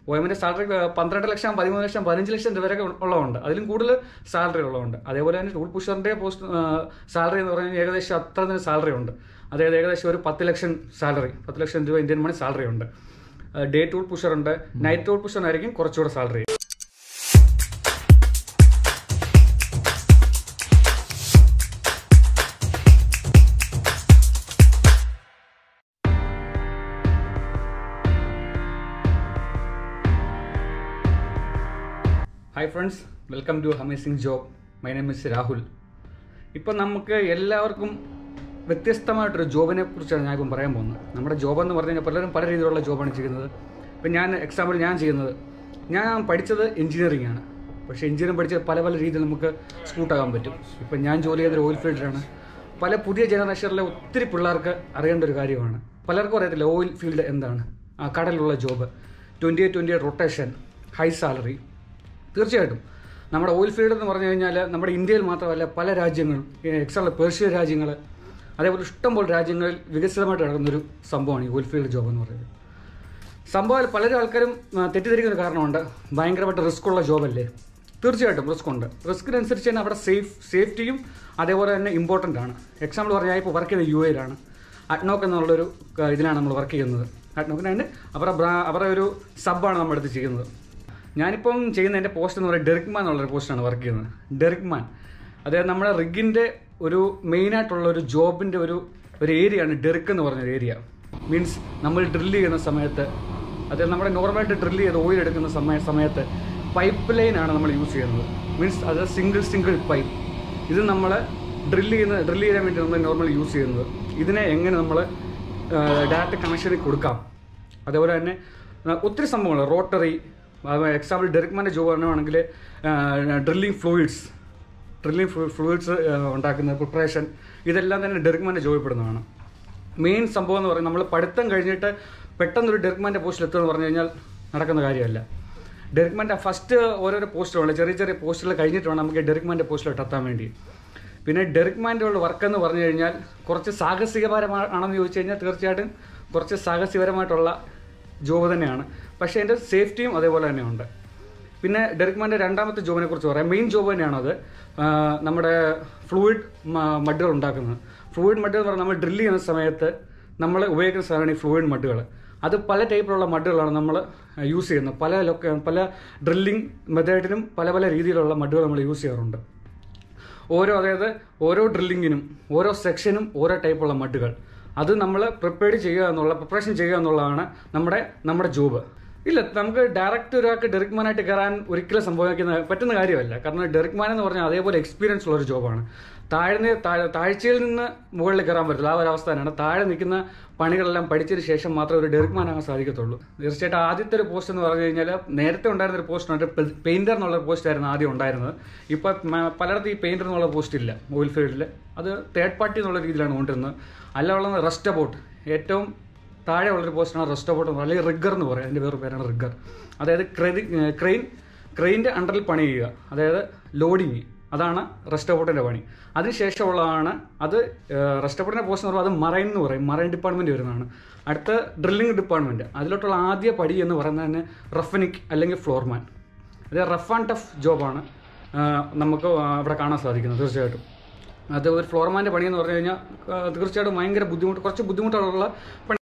O എമ്മിന്റെ salary പന്ത്രണ്ട് ലക്ഷം പതിമൂന്ന് ലക്ഷം പതിനഞ്ച് ലക്ഷം രൂപ വരെ ഉള്ളതുണ്ട് അതിലും കൂടുതൽ സാലറി ഉള്ളതുണ്ട് അതേപോലെ തന്നെ ടൂൾ പുഷറിന്റെ പോസ്റ്റ് സാലറി എന്ന് പറഞ്ഞാൽ ഏകദേശം അത്ര തന്നെ സാലറി ഉണ്ട് അതായത് ഏകദേശം ഒരു പത്ത് ലക്ഷം സാലറി പത്ത് ലക്ഷം രൂപ ഇന്ത്യൻ മണി സാലറി ഉണ്ട് ഡേ ടൂൾ പുഷർ ഉണ്ട് നൈറ്റ് ടൂൾ പുഷറിനായിരിക്കും കുറച്ചുകൂടെ salary hi friends welcome to amazing job my name is Rahul ഇപ്പം നമുക്ക് എല്ലാവർക്കും വ്യത്യസ്തമായിട്ടൊരു ജോബിനെ കുറിച്ചാണ് ഞാൻ ഇപ്പം പറയാൻ പോകുന്നത് നമ്മുടെ ജോബ് എന്ന് പറഞ്ഞു കഴിഞ്ഞാൽ പലരും പല രീതിയിലുള്ള ജോബാണ് ചെയ്യുന്നത് ഇപ്പം ഞാൻ എക്സാമ്പിൾ ഞാൻ ചെയ്യുന്നത് ഞാൻ പഠിച്ചത് എഞ്ചിനീയറിംഗ് ആണ് പക്ഷേ എഞ്ചിനീയറിംഗ് പഠിച്ചത് പല പല രീതിയിൽ നമുക്ക് സ്കൂട്ടാകാൻ പറ്റും ഇപ്പം ഞാൻ ജോലി ചെയ്യുന്നത് ഓയിൽ ഫീൽഡിലാണ് പല പുതിയ ജനറേഷനിലെ ഒത്തിരി പിള്ളേർക്ക് അറിയേണ്ട ഒരു കാര്യമാണ് പലർക്കും അറിയത്തില്ല ഓയിൽ ഫീൽഡ് എന്താണ് ആ കടലിലുള്ള job twenty eight twenty eight rotation high salary തീർച്ചയായിട്ടും നമ്മുടെ ഓയിൽ ഫീൽഡ് എന്ന് പറഞ്ഞു കഴിഞ്ഞാൽ നമ്മുടെ ഇന്ത്യയിൽ മാത്രമല്ല പല രാജ്യങ്ങളും എക്സാമ്പിൾ പേർഷ്യ രാജ്യങ്ങൾ അതേപോലെ ഇഷ്ടംപോലെ രാജ്യങ്ങളിൽ വികസിതമായിട്ട് നടക്കുന്നൊരു സംഭവമാണ് ഈ ഓയിൽ ഫീൽഡ് ജോബ് എന്ന് പറയുന്നത് സംഭവം പലരും ആൾക്കാരും ആ, തെറ്റിദ്ധരിക്കുന്ന ഒരു കാരണമുണ്ട് ഭയങ്കരമായിട്ട് റിസ്ക് ഉള്ള ജോബല്ലേ തീർച്ചയായിട്ടും റിസ്ക് ഉണ്ട് റിസ്കിനനുസരിച്ച് തന്നെ അവിടെ സേഫ് സേഫ്റ്റിയും അതേപോലെ തന്നെ ഇമ്പോർട്ടൻ്റ് ആണ് എക്സാമ്പിൾ പറഞ്ഞാൽ ഇപ്പോൾ വർക്ക് ചെയ്യുന്നത് യു എയിലാണ് അഡ്നോക്ക് എന്നുള്ളൊരു ആ, ഇതിലാണ് നമ്മൾ വർക്ക് ചെയ്യുന്നത് അഡ്നോക്കിന് അതിൻ്റെ അവരുടെ ബ്രാ- അവരുടെ ഒരു സബ്ബാണ് നമ്മൾ എടുത്ത് ചെയ്യുന്നത് ഞാനിപ്പം ചെയ്യുന്ന എൻ്റെ പോസ്റ്റ് എന്ന് പറയുന്നത് ഡെറിക്മാൻ എന്നുള്ളൊരു പോസ്റ്റാണ് വർക്ക് ചെയ്യുന്നത് ഡെറിക്മാൻ അതായത് നമ്മുടെ റിഗിൻ്റെ ഒരു മെയിനായിട്ടുള്ള ഒരു ജോബിൻ്റെ ഒരു ഒരു ഏരിയയാണ് ഡെറിക്ക് എന്ന് പറഞ്ഞൊരു ഏരിയ മീൻസ് നമ്മൾ ഡ്രില്ല് ചെയ്യുന്ന സമയത്ത് അതായത് നമ്മുടെ നോർമലായിട്ട് ഡ്രില്ല് ചെയ്ത് ഓയിൽ എടുക്കുന്ന സമയ സമയത്ത് പൈപ്പ് ലൈനാണ് നമ്മൾ യൂസ് ചെയ്യുന്നത് മീൻസ് അത് സിംഗിൾ സിംഗിൾ പൈപ്പ് ഇത് നമ്മൾ ഡ്രില്ല് ചെയ്യുന്ന ഡ്രില്ല് ചെയ്യാൻ വേണ്ടി നമ്മൾ നോർമൽ യൂസ് ചെയ്യുന്നത് ഇതിനെ എങ്ങനെ നമ്മൾ ഡയറക്റ്റ് കണക്ഷനിൽ കൊടുക്കാം അതേപോലെ തന്നെ ആ, ഒത്തിരി സംഭവങ്ങൾ റോട്ടറി എക്സാമ്പിൾ ഡെറിക്മാൻ്റെ ജോബ് പറയുകയാണെങ്കിൽ ഡ്രില്ലിംഗ് ഫ്ലൂയിഡ്സ് ഡ്രില്ലിംഗ് ഫ്ലൂയിഡ്സ് ഉണ്ടാക്കുന്ന പ്രിപ്പറേഷൻ ഇതെല്ലാം തന്നെ ഡെറിക്മാൻ്റെ ജോബിൽ പെടുന്നതാണ് മെയിൻ സംഭവം എന്ന് പറയുന്നത് നമ്മൾ പഠിത്തം കഴിഞ്ഞിട്ട് പെട്ടെന്നൊരു ഡെറിക്മാൻ്റെ പോസ്റ്റിൽ എത്തുക എന്ന് പറഞ്ഞു കഴിഞ്ഞാൽ നടക്കുന്ന കാര്യമല്ല ഡെറിക്മാൻ്റെ ഫസ്റ്റ് ഓരോരോ പോസ്റ്റുകളുണ്ട് ചെറിയ ചെറിയ പോസ്റ്റുകൾ കഴിഞ്ഞിട്ട് വേണം നമുക്ക് ഡെറിക്മാൻ്റെ പോസ്റ്റിലോട്ട് എത്താൻ വേണ്ടി പിന്നെ ഡെറിക്മാൻ്റെ ഉള്ള വർക്ക് എന്ന് പറഞ്ഞു കഴിഞ്ഞാൽ കുറച്ച് സാഹസികപരമാണെന്ന് ചോദിച്ചു കഴിഞ്ഞാൽ തീർച്ചയായിട്ടും കുറച്ച് സാഹസികപരമായിട്ടുള്ള ജോബ് തന്നെയാണ് പക്ഷേ എൻ്റെ സേഫ്റ്റിയും അതേപോലെ തന്നെ ഉണ്ട് പിന്നെ ഡെറിക്മാൻ്റെ രണ്ടാമത്തെ ജോബിനെ കുറിച്ച് പറയാം മെയിൻ ജോബ് തന്നെയാണത് ആ, നമ്മുടെ ഫ്ലൂയിഡ് മഡുകൾ ഉണ്ടാക്കുന്നത് ഫ്ലൂയിഡ് മഡ് എന്ന് പറഞ്ഞാൽ നമ്മൾ ഡ്രില്ല് ചെയ്യുന്ന സമയത്ത് നമ്മൾ ഉപയോഗിക്കുന്ന സാധനമാണ് ഈ ഫ്ലൂയിഡ് മഡുകൾ അത് പല ടൈപ്പിലുള്ള മഡുകളാണ് നമ്മൾ യൂസ് ചെയ്യുന്നത് പല ലൊക്ക പല ഡ്രില്ലിംഗ് മെത്തേഡിനും പല പല രീതിയിലുള്ള മഡുകൾ നമ്മൾ യൂസ് ചെയ്യാറുണ്ട് ഓരോ അതായത് ഓരോ ഡ്രില്ലിങ്ങിനും ഓരോ സെക്ഷനും ഓരോ ടൈപ്പുള്ള മഡുകൾ അത് നമ്മൾ പ്രിപ്പയർ ചെയ്യുക എന്നുള്ള പ്രിപ്പറേഷൻ ചെയ്യുക എന്നുള്ളതാണ് നമ്മുടെ നമ്മുടെ ജോബ് ഇല്ല നമുക്ക് ഡയറക്റ്റ് ഒരാൾക്ക് ഡെറിക്മാനായിട്ട് കയറാൻ ഒരിക്കലും സംഭവിക്കുന്ന പറ്റുന്ന കാര്യമല്ല കാരണം ഡെറിക്മാൻ എന്ന് പറഞ്ഞാൽ അതേപോലെ എക്സ്പീരിയൻസ് ഉള്ള ഒരു ജോബാണ് താഴ്ന്ന താഴ്- താഴ്ചയിൽ നിന്ന് മുകളിൽ കയറാൻ പറ്റില്ല ആ ഒരു അവസ്ഥ തന്നെയാണ് താഴെ നിൽക്കുന്ന പണികളെല്ലാം പഠിച്ചതിന് ശേഷം മാത്രമേ ഒരു ഡെറിക്മാൻ ആകാൻ സാധിക്കത്തുള്ളൂ തീർച്ചയായിട്ടും ആദ്യത്തെ ഒരു പോസ്റ്റ് എന്ന് പറഞ്ഞു കഴിഞ്ഞാൽ നേരത്തെ ഉണ്ടായിരുന്ന ഒരു പോസ്റ്റ് ഉണ്ട് പെയിന്റർ എന്നുള്ള പോസ്റ്റ് ആയിരുന്നു ആദ്യം ഉണ്ടായിരുന്നത് ഇപ്പൊ മ- പലയിടത്തും ഈ പെയിന്റർ എന്നുള്ള പോസ്റ്റ് ഇല്ല ഓയിൽ ഫീൽഡിൽ അത് തേർഡ് പാർട്ടി എന്നുള്ള രീതിയിലാണ് കൊണ്ടിരുന്നത് അല്ല ഉള്ളത് റെസ്റ്റ് അബൌട്ട് ഏറ്റവും താഴെ ഉള്ളൊരു പോസ്റ്റാണ് റെസ്റ്റ് അബൌട്ട് എന്ന് പറയുന്നത് അല്ലെങ്കിൽ റിഗർ എന്ന് പറയും അതിൻ്റെ വേറെ പേരാണ് റിഗർ അതായത് ക്രെയിൻ ക്രെയിൻ്റെ അണ്ടറിൽ പണി ചെയ്യുക അതായത് ലോഡിങ് അതാണ് റെസ്റ്റ് അബൌട്ടിൻ്റെ പണി അതിനുശേഷമുള്ളതാണ് അത് റെസ്റ്റ് അബൌട്ടിൻ്റെ പോസ്റ്റ് എന്ന് പറയുമ്പോൾ അത് മറൈൻ എന്ന് പറയും മറൈൻ ഡിപ്പാർട്ട്മെൻറ്റ് വരുന്നതാണ് അടുത്ത ഡ്രില്ലിംഗ് ഡിപ്പാർട്ട്മെൻറ്റ് അതിലോട്ടുള്ള ആദ്യ പടി എന്ന് പറയുന്നത് തന്നെ റഫനിക് അല്ലെങ്കിൽ ഫ്ലോർമാൻ അത് റഫ് ആൻഡ് ടഫ് ജോബാണ് നമുക്ക് അവിടെ കാണാൻ സാധിക്കുന്നത് തീർച്ചയായിട്ടും അത് ഒരു ഫ്ലോർമാൻ്റെ പണി എന്ന് പറഞ്ഞു കഴിഞ്ഞാൽ ആ, തീർച്ചയായിട്ടും ഭയങ്കര ബുദ്ധിമുട്ട് കുറച്ച് ബുദ്ധിമുട്ടുള്ള പണി